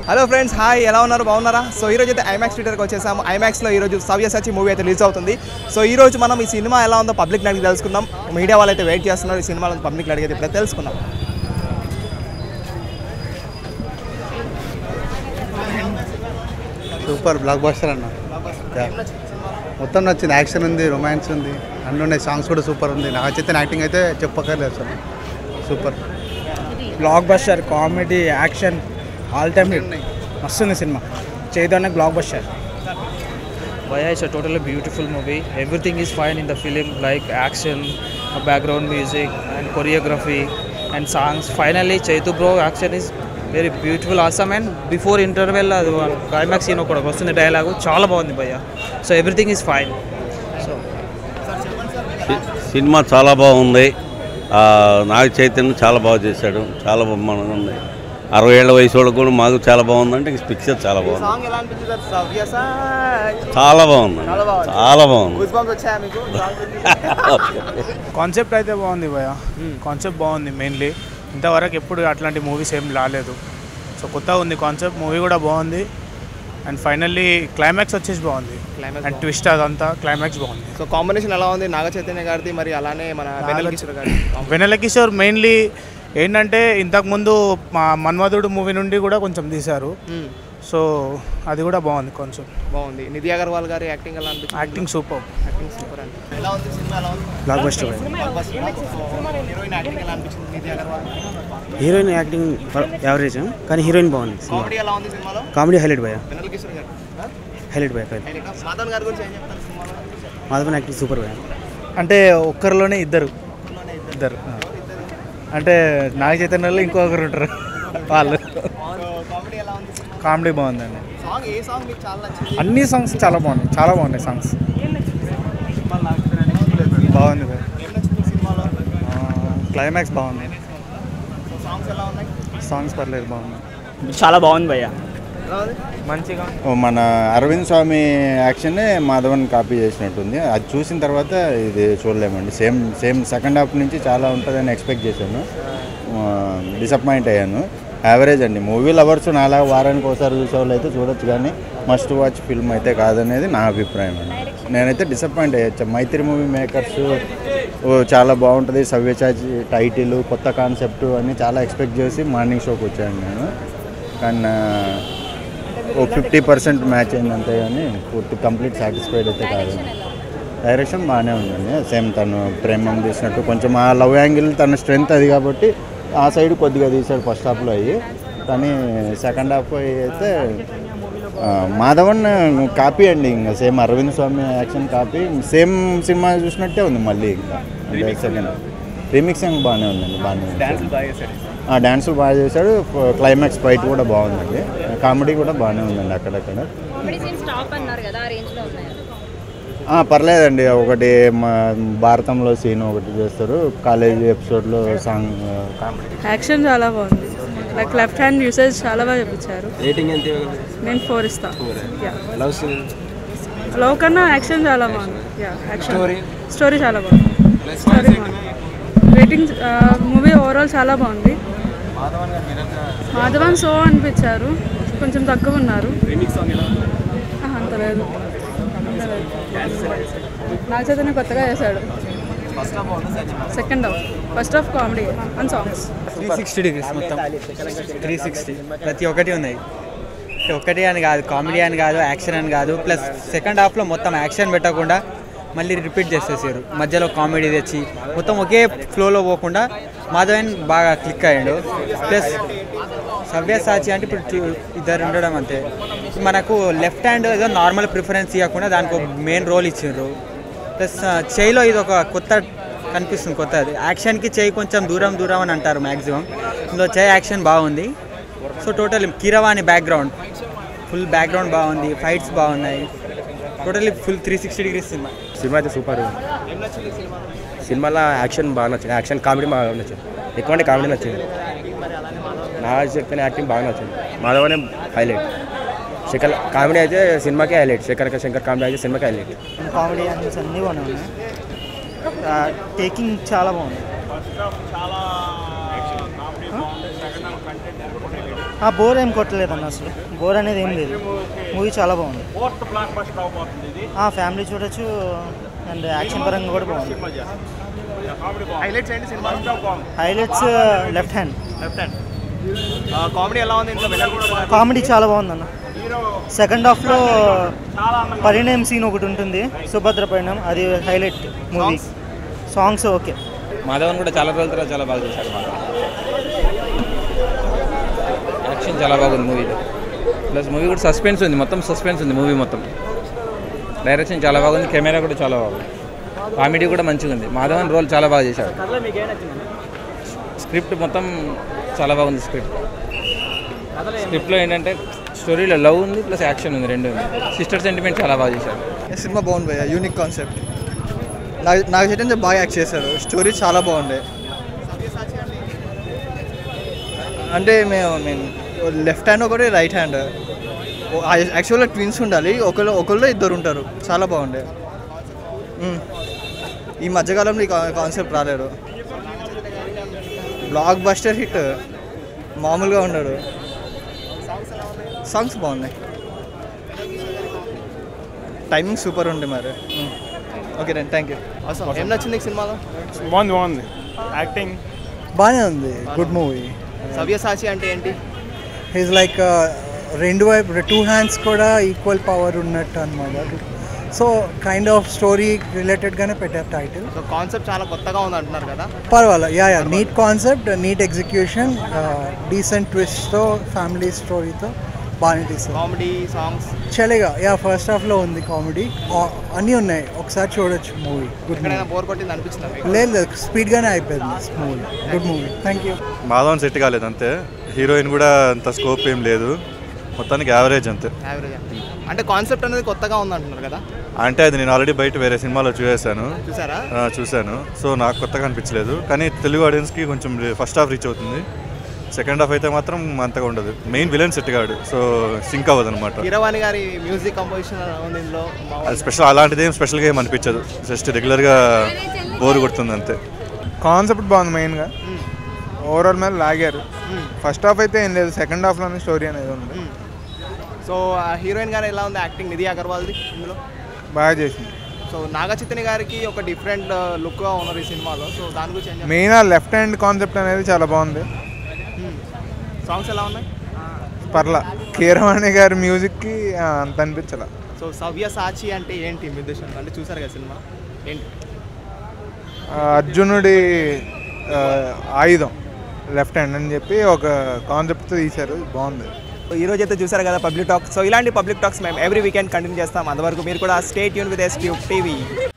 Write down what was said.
Hello friends hi ఎలా ఉన్నారు బాగున్నారా సో ఈరోజు అయితే ఐమాక్స్ థియేటర్కి వచ్చేసాము ఐమాక్స్లో ఈరోజు సవ్యసాచి మూవీ అయితే రిలీజ్ అవుతుంది సో ఈ రోజు మనం ఈ సినిమా ఎలా ఉందో పబ్లిక్ అడిగి తెలుసుకుందాం మీడియా వాళ్ళు అయితే వెయిట్ చేస్తున్నారు ఈ సినిమా పబ్లిక్ అడిగి అయితే ఇప్పుడే తెలుసుకుందాం సూపర్ బ్లాక్ బస్టర్ అన్న యా. మొత్తం నచ్చింది యాక్షన్ ఉంది రొమాన్స్ ఉంది అన్నీ ఉన్నాయి సాంగ్స్ కూడా సూపర్ ఉంది నాగచైతన్య యాక్టింగ్ అయితే చెప్పక్కర్లేదు అసలు super blockbuster comedy action all time hit మస్తుంది సినిమా Chaitanya blockbuster Vaya is a totally beautiful movie. Everything is fine in the film, like action, uh, background music, and choreography, and songs. Finally, Chaitu bro action is very beautiful, awesome, and before interval, అది climax scene ఒకటి వస్తుంది dialogue చాలా బాగుంది భయ్య so everything is fine so సి- సినిమా చాలా బాగుంది ఆ, నాగ చైతన్య చాలా బాగా చేశాడు చాలా బ్రహ్మాండంగా ఉంది అరవై ఏళ్ళ వయసు వాళ్ళకు కూడా మాకు చాలా బాగుందంటే ఇంక పిక్చర్ చాలా బాగుంది సాంగ్ ఎలా అనిపించింది సవ్యసాచి చాలా బాగుంది చాలా బాగుంది. చాలా బాగుంది గూస్ బంప్స్ వచ్చాయా మీకు కాన్సెప్ట్ అయితే బాగుంది భయ కాన్సెప్ట్ బాగుంది మెయిన్లీ ఇంతవరకు ఎప్పుడు అట్లాంటి మూవీస్ ఏం రాలేదు సో కొత్తగా ఉంది కాన్సెప్ట్ మూవీ కూడా బాగుంది అండ్ ఫైనల్లీ క్లైమాక్స్ వచ్చేసి బాగుంది Climax అండ్ ట్విస్ట్ అదంతా క్లైమాక్స్ బాగుంది సో కాంబినేషన్ ఎలా ఉంది నాగ చైతన్య గారిది మరి అలానే మన వెనల్ కిషోర్ గారి వెనెల కిషోర్ మెయిన్లీ ఏంటంటే ఇంతకుముందు మా మన్మధుడు మూవీ నుండి కూడా కొంచెం తీశారు సో అది కూడా బాగుంది కొంచెం బాగుంది నిధి అగర్వాల్ గారి యాక్టింగ్ ఎలా అనిపించింది యాక్టింగ్ సూపర్ యాక్టింగ్ సూపర్ అండి ఎలా ఉంది సినిమా ఎలా ఉంది బ్లాక్ బస్టర్ హీరోయిన్ యాక్టింగ్ ఎలా అనిపించింది Nidhi Agarwal heroine acting average కానీ హీరోయిన్ బాగుంది సినిమా కామెడీ ఎలా ఉంది సినిమాలో కామెడీ హైలైట్ భయ వెనల్ కిషోర్ గారు హైలైట్ భయ మాధవన్ గారి గురించి ఏం చెప్తారు సినిమాలో మాధవన్ యాక్టింగ్ సూపర్ భయ అంటే ఒక్కరిలోనే ఇద్దరు ఇద్దరు ఆ. అంటే నాగ చైతన్యలో ఇంకొకరు ఉంటారు వాళ్ళు కామెడీ ఎలా ఉంది కామెడీ బాగుందండి సాంగ్ ఏ సాంగ్ మీకు చాలా నచ్చింది అన్ని సాంగ్స్ చాలా బాగున్నాయి చాలా బాగున్నాయి సాంగ్స్ బాగుంది భయ ఏం నచ్చింది సినిమాలో క్లైమాక్స్ బాగుంది సాంగ్స్ ఎలా ఉన్నాయి సాంగ్స్ పర్లేదు బాగుంది చాలా బాగుంది భయ్య ఎలా ఉంది మంచిగా మన అరవింద్ స్వామి యాక్షన్ని మాధవన్ కాపీ చేసినట్టుంది అది చూసిన తర్వాత ఇది చూడలేమండి సేమ్ సేమ్ సెకండ్ హాఫ్ నుంచి చాలా ఉంటుందని ఎక్స్పెక్ట్ చేశాను డిసప్పాయింట్ అయ్యాను యావరేజ్ అండి మూవీ లవర్స్ నాలా వారానికి ఒకసారి చూసే వాళ్ళు అయితే చూడొచ్చు కానీ మస్ట్ వాచ్ ఫిల్మ్ అయితే కాదనేది నా అభిప్రాయం అండి నేనైతే డిసప్పాయింట్ అయ్యొచ్చు మైత్రి మూవీ మేకర్స్ చాలా బాగుంటుంది సవ్యచాచి టైటిల్ కొత్త కాన్సెప్ట్ అని చాలా ఎక్స్పెక్ట్ చేసి మార్నింగ్ షోకి వచ్చాను నేను కానీ నా- ఓ ఫిఫ్టీ పర్సెంట్ మ్యాచ్ అయింది అంతే కానీ పూర్తి కంప్లీట్ సాటిస్ఫైడ్ అయితే కాదు డైరెక్షన్ బాగానే ఉందండి సేమ్ తను ప్రేమం తీసినట్టు కొంచెం ఆ లవ్ యాంగిల్ తన స్ట్రెంగ్త్ అది కాబట్టి ఆ సైడ్ కొద్దిగా తీశాడు ఫస్ట్ హాఫ్లో అయ్యి కానీ సెకండ్ హాఫ్ అయితే ఆ, మాధవన్ కాపీ అండి ఇంకా same Arvind Swamy action copy same సినిమా చూసినట్టే ఉంది మళ్ళీ ఇంకా అంటే సెకండ్ రీమిక్సింగ్ బాగానే ఉందండి బాగానే ఉంది ఆ, డాన్సులు బాగా చేశాడు క్లైమాక్స్ ఫైట్ కూడా బాగుందండి కామెడీ కూడా బాగానే ఉందండి అక్కడక్కడ కామెడీ సీన్స్ టాప్ అన్నారు కదా ఆ రేంజ్ లో ఉన్నాయి ఆ, పర్లేదండి ఒకటి మా భారతంలో సీన్ ఒకటి చేస్తారు కాలేజీ ఎపిసోడ్లో సాంగ్ కామెడీ యాక్షన్ చాలా బాగుంది లైక్ లెఫ్ట్ హ్యాండ్ యూసేజ్ చాలా బాగా చూపించారు రేటింగ్ ఎంత నేను ఫోర్ ఇస్తా యా లవ్ సీన్ లవ్ కన్నా యాక్షన్ చాలా బాగుంది యా యాక్షన్ స్టోరీ చాలా బాగుంది స్టోరీ బాగుంది రేటింగ్ మూవీ ఓవరాల్ చాలా బాగుంది మాధవన్ సో అనిపించారు కొంచెం తక్కువ ఉన్నారు ఆహా, అంత లేదు అంత లేదు. నాగ చైతన్య కొత్తగా చేశాడు second half first half comedy and songs three sixty degrees మొత్తం త్రీ సిక్స్టీ ప్రతి ఒక్కటి ఉన్నాయి అంటే ఒక్కటి అని కాదు కామెడీ అని కాదు యాక్షన్ అని కాదు ప్లస్ సెకండ్ హాఫ్లో మొత్తం యాక్షన్ పెట్టకుండా మళ్ళీ రిపీట్ చేసేసారు మధ్యలో కామెడీ తెచ్చి మొత్తం ఒకే ఫ్లోలో పోకుండా మాధవన్ బాగా క్లిక్ అయ్యాడు ప్లస్ సవ్యసాచి అంటే ఇప్పుడు చూ- ఇద్దరు ఉండడం అంతే మనకు లెఫ్ట్ హ్యాండ్ ఏదో నార్మల్ ప్రిఫరెన్స్ ఇవ్వకుండా దానికి మెయిన్ రోల్ ఇచ్చిండ్రు ప్లస్ చేయిలో ఇది ఒక కొత్త కనిపిస్తుంది కొత్తది యాక్షన్కి చేయి కొంచెం దూరం దూరం అని అంటారు మ్యాక్సిమం ఇందులో చేయి యాక్షన్ బాగుంది so total Keeravani background full background బాగుంది ఫైట్స్ బాగున్నాయి totally full three sixty degrees cinema cinema అయితే సూపర్ సినిమాలో యాక్షన్ బాగా నచ్చింది యాక్షన్ కామెడీ బాగా నచ్చింది ఎక్కువ అంటే కామెడీ నచ్చింది నాగ చైతన్య యాక్టింగ్ బాగా నచ్చింది మాధవనే హైలైట్ శేఖర్ కామెడీ అయితే సినిమాకే హైలైట్ శేఖర్ శంకర్ కామెడీ అయితే సినిమాకే హైలైట్ కామెడీ యాక్షన్స్ అన్నీ బాగున్నాయి టేకింగ్ చాలా బాగుంది ఆ బోర్ ఏం కొట్టలేదన్న అసలు బోర్ అనేది ఏం లేదు మూవీ చాలా బాగుంది ఆ ఫ్యామిలీ చూడొచ్చు అండ్ యాక్షన్ పరంగా కూడా బాగుంది హైలైట్స్ ఏంటి cinema highlights left hand left hand comedy ఎలా ఉంది ఇంట్లో వెళ్ళాలి కామెడీ చాలా బాగుందన్న సెకండ్ హాఫ్లో పరిణయం సీన్ ఒకటి ఉంటుంది సుభద్ర పరిణయం అది highlight movie songs okay Madhavan కూడా చాలా రోజుల తర్వాత చాలా బాగా చేశాడు మాధవన్ యాక్షన్ చాలా బాగుంది మూవీలో ప్లస్ మూవీ కూడా సస్పెన్స్ ఉంది మొత్తం సస్పెన్స్ ఉంది మూవీ మొత్తం డైరెక్షన్ చాలా బాగుంది కెమెరా కూడా చాలా బాగుంది కామెడీ కూడా మంచిగా ఉంది మాధవన్ రోల్ చాలా బాగా చేశాడు స్క్రిప్ట్ మొత్తం చాలా బాగుంది స్క్రిప్ట్ స్క్రిప్ట్లో ఏంటంటే స్టోరీలో లవ్ ఉంది ప్లస్ యాక్షన్ ఉంది రెండు ఉంది సిస్టర్ సెంటిమెంట్ చాలా బాగా చేశాడు సినిమా బాగుంది భయ్య యూనిక్ కాన్సెప్ట్ నాకు నాకు చైతన్య బాగా యాక్ట్ చేశారు స్టోరీ చాలా బాగుండే అంటే మేము మేము లెఫ్ట్ హ్యాండ్ ఒకటి రైట్ హ్యాండ్ యాక్చువల్గా ట్విన్స్ ఉండాలి ఒకళ్ళు ఒకళ్ళు ఇద్దరు ఉంటారు చాలా బాగుండే మ్మ్. ఈ మధ్యకాలంలో ఈ కాన్సెప్ట్ రాలేడు బ్లాక్ బస్టర్ హిట్ మామూలుగా ఉన్నాడు సాంగ్స్ బాగున్నాయి టైమింగ్ సూపర్ ఉంది మరి ఓకే రండి థ్యాంక్ యూ అవసరం ఏం నచ్చింది నీకు సినిమాలో బాగుంది బాగుంది యాక్టింగ్ బాగానే ఉంది గుడ్ మూవీ సవ్యసాచి అంటే ఏంటి ఈజ్ లైక్ రెండు వైపు టూ హ్యాండ్స్ కూడా ఈక్వల్ పవర్ ఉన్నట్టు అనమాట సో కైండ్ ఆఫ్ స్టోరీ రిలేటెడ్గానే పెట్టారు టైటిల్ సో కాన్సెప్ట్ చాలా కొత్తగా ఉంది అంటున్నారు కదా పర్వాలేదు yeah yeah neat concept neat execution decent ట్విస్ట్తో ఫ్యామిలీ స్టోరీతో బాగానే తీస్తారు కామెడీ సాంగ్స్ చలిగా యా ఫస్ట్ హాఫ్లో ఉంది కామెడీ అన్నీ ఉన్నాయి ఒకసారి చూడొచ్చు మూవీ గుడ్ ఎక్కడైనా మూవీ బోర్ కొట్టింది అనిపించిందా మీకు? లేదు లేదు స్పీడ్గానే అయిపోయింది movie good movie thank you Madhavan set కాలేదు అంతే హీరోయిన్ కూడా అంత స్కోప్ ఏం లేదు మొత్తానికి యావరేజ్ అంతే యావరేజ్ అంటే కాన్సెప్ట్ అనేది కొత్తగా ఉంది అంటున్నారు కదా అంటే అది నేను ఆల్రెడీ బయట వేరే సినిమాలో చూసేసాను చూసారా? ఆ, చూశాను సో నాకు కొత్తగా అనిపించలేదు కానీ తెలుగు ఆడియన్స్కి కొంచెం ఫస్ట్ హాఫ్ రీచ్ అవుతుంది సెకండ్ హాఫ్ అయితే మాత్రం అంతగా ఉండదు మెయిన్ విలన్ సెట్ కాడు సో సింక్ అవ్వదు అనమాట కీరవాణి గారి మ్యూజిక్ కంపోజిషన్ ఉంది ఇందులో అది స్పెషల్ అలాంటిది ఏం స్పెషల్గా ఏం అనిపించదు జస్ట్ రెగ్యులర్గా బోర్ కొడుతుంది అంతే కాన్సెప్ట్ బాగుంది మెయిన్గా ఓవరాల్ మీద లాగారు ఫస్ట్ హాఫ్ అయితే ఏం లేదు సెకండ్ హాఫ్లోనే స్టోరీ అనేది ఉంది సో హీరోయిన్ గారు ఎలా ఉంది యాక్టింగ్ నిధి అగర్వాల్ది ఇందులో బాగా చేసింది సో నాగచైతన్య గారికి ఒక డిఫరెంట్ లుక్గా ఉన్నారు ఈ సినిమాలో సో దాని గురించి ఏం చెప్తారు? మెయిన్ ఆ లెఫ్ట్ హ్యాండ్ కాన్సెప్ట్ అనేది చాలా బాగుంది సాంగ్స్ ఎలా ఉన్నాయి పర్లా కీరవాణి గారి మ్యూజిక్కి ఆ, అంత అనిపించాల సో సవ్య సాచి అంటే ఏంటి మీ ఉద్దేశం అంటే చూసారు కదా సినిమా ఏంటి అర్జునుడి ఆ, ఆయుధం లెఫ్ట్ హ్యాండ్ అని చెప్పి ఒక కాన్సెప్ట్తో తీశారు బాగుంది ఈ రోజు అయితే చూసారు కదా పబ్లిక్ టాక్ సో ఇలాంటి పబ్లిక్ టాక్స్ మేము ఎవ్రీ వీకెండ్ కంటిన్యూ చేస్తాం అంతవరకు మీరు కూడా స్టేట్ యూన్ విత్ ఎస్ టీవీ